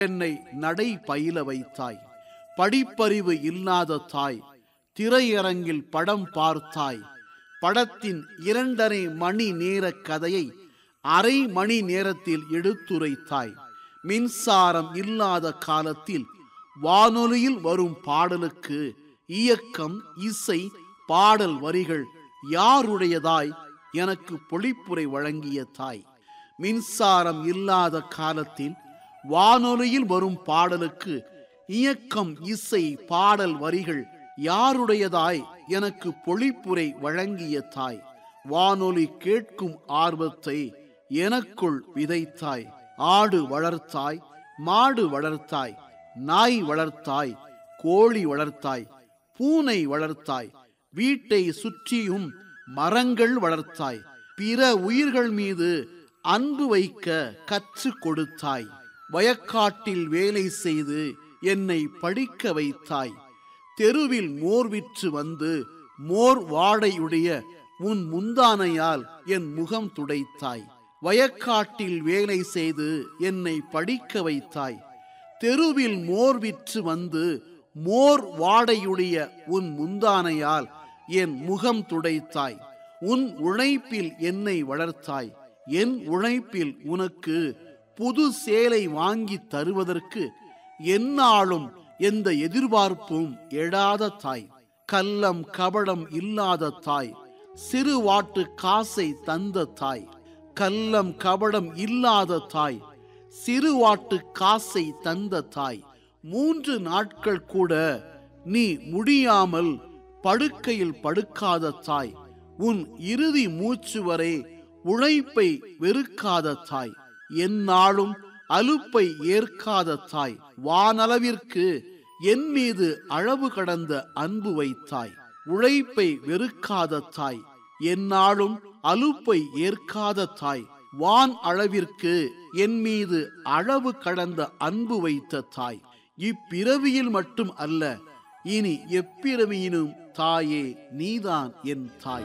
என்னை நடை பயில வைத்தாய் படிப்பறிவு இல்லாத தாய் திரையரங்கில் படம் பார்த்தாய் படத்தின் இரண்டரை மணி நேர கதையை அரை மணி நேரத்தில் எடுத்துரைத்தாய் மின்சாரம் இல்லாத காலத்தில் வானொலியில் வரும் பாடலுக்கு இயக்கம் இசை பாடல் வரிகள் யாருடையதாய் எனக்கு பொழிப்புரை வழங்கிய தாய் மின்சாரம் இல்லாத காலத்தில் வானொலியில் வரும் பாடலுக்கு இயக்கம் இசை பாடல் வரிகள் யாருடையதாய் எனக்கு பொழிப்புரை வழங்கிய தாய் வானொலி கேட்கும் ஆர்வத்தை எனக்குள் விதைத்தாய் ஆடு வளர்த்தாய் மாடு வளர்த்தாய் நாய் வளர்த்தாய் கோழி வளர்த்தாய் பூனை வளர்த்தாய் வீட்டை சுற்றியும் மரங்கள் வளர்த்தாய் பிற உயிர்கள் மீது அன்பு வைக்க கற்றுக் கொடுத்தாய் வயக்காட்டில் வேலை செய்து என்னை படிக்க வைத்தாய் தெருவில் மோர் விற்று வந்து மோர் வாடையுடைய உன் முந்தானையால் என் முகம் துடைத்தாய் வயக்காட்டில் வேலை செய்து என்னை படிக்க வைத்தாய் தெருவில் மோர் விற்று வந்து மோர் வாடையுடைய உன் முந்தானையால் என் முகம் துடைத்தாய் உன் உழைப்பில் என்னை வளர்த்தாய் என் உழைப்பில் உனக்கு புது சேலை வாங்கி தருவதற்கு எந்நாளும் எந்த எதிர்பார்ப்பும் எழாத தாய் கள்ளம் கபடம் இல்லாத தாய் சிறு வாட்டு காசை தந்த தாய் கள்ளம் கபடம் இல்லாத தாய் சிறுவாட்டு காசை தந்த தாய் மூன்று நாட்கள் கூட நீ முடியாமல் படுக்கையில் படுக்காத தாய் உன் இறுதி மூச்சு வரை உழைப்பை வெறுக்காத தாய் எந்நாளும் அலுப்பை ஏற்காத தாய் வானளவிற்கு என் மீது அளவு கடந்த அன்பு வைத்தாய் உழைப்பை வெறுக்காத தாய் எந்நாளும் அலுப்பை ஏற்காத தாய் வான் அளவிற்கு என் மீது அளவு கடந்த அன்பு வைத்த தாய் இப்பிறவியில் மட்டும் அல்ல இனி எப்பிறவியினும் தாயே நீதான் என் தாய்